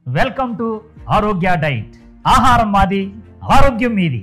Welcome to ఆరోగ్య diet ఆహారం మాది ఆరోగ్యం మీది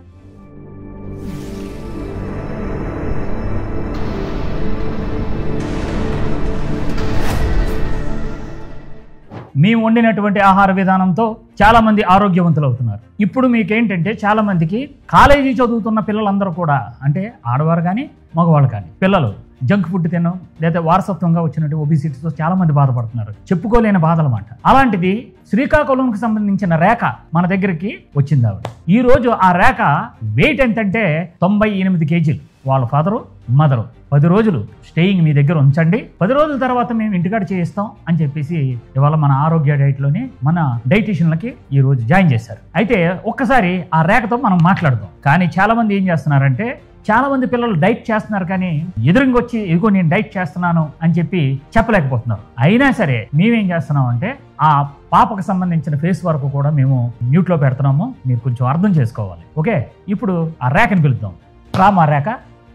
మేము వండినటువంటి ఆహార విధానంతో చాలా మంది ఆరోగ్యవంతులు అవుతున్నారు ఇప్పుడు మీకేంటంటే చాలా మందికి కాలేజీ చదువుతున్న పిల్లలందరూ కూడా అంటే ఆడవారు కానీ మగవాళ్ళు కానీ పిల్లలు జంక్ ఫుడ్ తినడం లేదా వారసత్వంగా వచ్చినట్టు ఒబిసిటీతో చాలా మంది బాధపడుతున్నారు చెప్పుకోలేని బాధలన్నమాట అలాంటిది శ్రీకాకుళంకి సంబంధించిన రేఖ మన దగ్గరికి వచ్చింది ఆవిడ ఈ రోజు ఆ రేఖ వెయిట్ ఎంతంటే తొంభై ఎనిమిది కేజీలు వాళ్ళ ఫాదరు మదరు పది రోజులు స్టేయింగ్ మీ దగ్గర ఉంచండి పది రోజుల తర్వాత మేము ఇంటికాడ చేయిస్తాం అని చెప్పేసి ఇవాళ మన ఆరోగ్య డైట్లోని మన డైటీషియన్లకి ఈ రోజు జాయిన్ చేశారు అయితే ఒక్కసారి ఆ రేఖతో మనం మాట్లాడదాం కానీ చాలా మంది ఏం చేస్తున్నారంటే చాలా మంది పిల్లలు డైట్ చేస్తున్నారు కానీ ఎదురుగా వచ్చి ఇదిగో నేను డైట్ చేస్తున్నాను అని చెప్పి చెప్పలేకపోతున్నారు అయినా సరే మేమేం చేస్తున్నాం అంటే ఆ పాపకు సంబంధించిన ఫేస్ వర్క్ కూడా మేము మ్యూట్లో పెడుతున్నాము మీరు కొంచెం అర్థం చేసుకోవాలి ఓకే ఇప్పుడు ఆ రేఖని పిలుద్దాం రామా రేఖ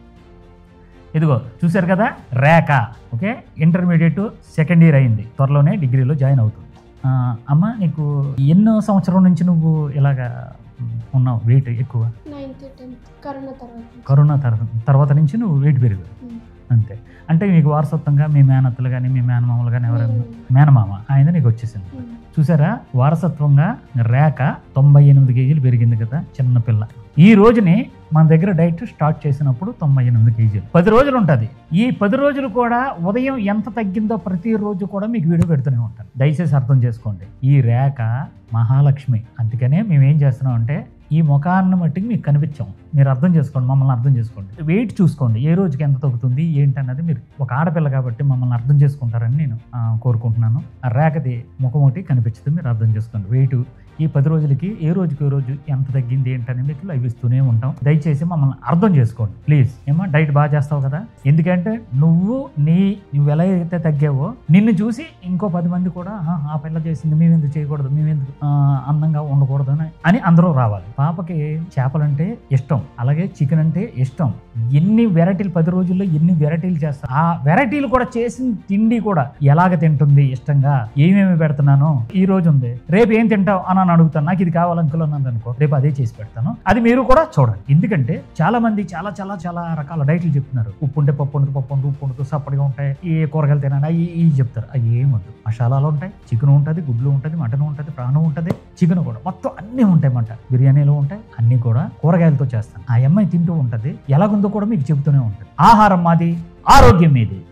ఇదిగో చూశారు కదా Rekha okay intermediate second year అయింది త్వరలోనే డిగ్రీలో జాయిన్ అవుతుంది ఆ, అమ్మ నీకు ఎన్నో సంవత్సరం నుంచి నువ్వు ఇలాగా ఉన్నావు వెయిట్ ఎక్కువ నైన్త్ టెన్త్ కరోనా తర్వాత కరోనా తర్వాత తర్వాత నుంచి నువ్వు వెయిట్ పెరిగావు ఉమ్. అంతే అంటే నీకు వారసత్వంగా మీ మేనత్తలు కానీ మీ మేనమామలు కానీ ఎవరైనా ఉమ్. మేనమామ ఆయన నీకు వచ్చేసింది ఉమ్. చూసారా వారసత్వంగా రేఖ తొంభై ఎనిమిది కేజీలు పెరిగింది కదా చిన్న పిల్ల ఈ రోజుని మన దగ్గర డైట్ స్టార్ట్ చేసినప్పుడు తొంభై ఎనిమిది కేజీలు పది రోజులు ఉంటుంది ఈ పది రోజులు కూడా ఉదయం ఎంత తగ్గిందో ప్రతిరోజు కూడా మీకు వీడియో పెడుతూనే ఉంటాను దయచేసి అర్థం చేసుకోండి ఈ రేఖ మహాలక్ష్మి అందుకనే మేము ఏం చేస్తున్నాం అంటే ఈ ముఖాన్ని మట్టికి మీకు కనిపించాం మీరు అర్థం చేసుకోండి మమ్మల్ని అర్థం చేసుకోండి వెయిట్ చూసుకోండి ఏ రోజుకి ఎంత తగ్గుతుంది ఏంటన్నది మీరు ఒక ఆడపిల్ల కాబట్టి మమ్మల్ని అర్థం చేసుకుంటారని నేను ఆ, కోరుకుంటున్నాను ఆ రేఖది ముఖం ఒకటి కనిపించదు మీరు అర్థం చేసుకోండి వెయిట్ ఈ పది రోజులకి ఏ రోజుకి ఏ రోజు ఎంత తగ్గింది ఏంటని మీకు లైవ్ ఇస్తూనే ఉంటాం దయచేసి మమ్మల్ని అర్థం చేసుకోండి ప్లీజ్ ఏమో డైట్ బాగా చేస్తావు కదా ఎందుకంటే నువ్వు నీ నువ్వు ఎలా అయితే తగ్గావో నిన్ను చూసి ఇంకో పది మంది కూడా "ఆహా, ఆ పిల్ల చేసింది మేము ఎందుకు చేయకూడదు మేము ఎందుకు ఆ, అందంగా ఉండకూడదు అని అని అందరూ రావాలి పాపకి చేపలంటే ఇష్టం అలాగే చికెన్ అంటే ఇష్టం ఎన్ని వెరైటీలు పది రోజుల్లో ఎన్ని వెరైటీలు చేస్తా ఆ వెరైటీలు కూడా చేసిన తిండి కూడా ఎలాగ తింటుంది ఇష్టంగా ఏమేమి పెడుతున్నాను ఈ రోజు ఉంది రేపు ఏం తింటావు అని అని అడుగుతాను నాకు ఇది కావాలి అంకుల్ అన్నది అనుకో రేపు అదే చేసి పెడతాను అది మీరు కూడా చూడండి ఎందుకంటే చాలా మంది చాలా చాలా చాలా రకాల డైట్లు చెప్తున్నారు ఉప్పు ఉంటే పప్పు ఉండదు పప్పు ఉండదు ఉప్పు ఉండదు సప్పటిగా ఉంటాయి ఏ కూరగాయలు తినాలి అవి ఇవి చెప్తారు అవి ఏముండదు మసాలాలు ఉంటాయి చికెన్ ఉంటుంది గుడ్లు ఉంటుంది మటన్ ఉంటుంది ప్రాణం ఉంటుంది చికెన్ కూడా మొత్తం అన్నీ ఉంటాయి మాట బిర్యానీలు ఉంటాయి అన్నీ కూడా కూరగాయలతో చేస్తాను ఆ అమ్మాయి తింటూ ఉంటుంది ఎలాగుందో కూడా మీకు చెబుతూనే ఉంటుంది ఆహారం మాది ఆరోగ్యం మీది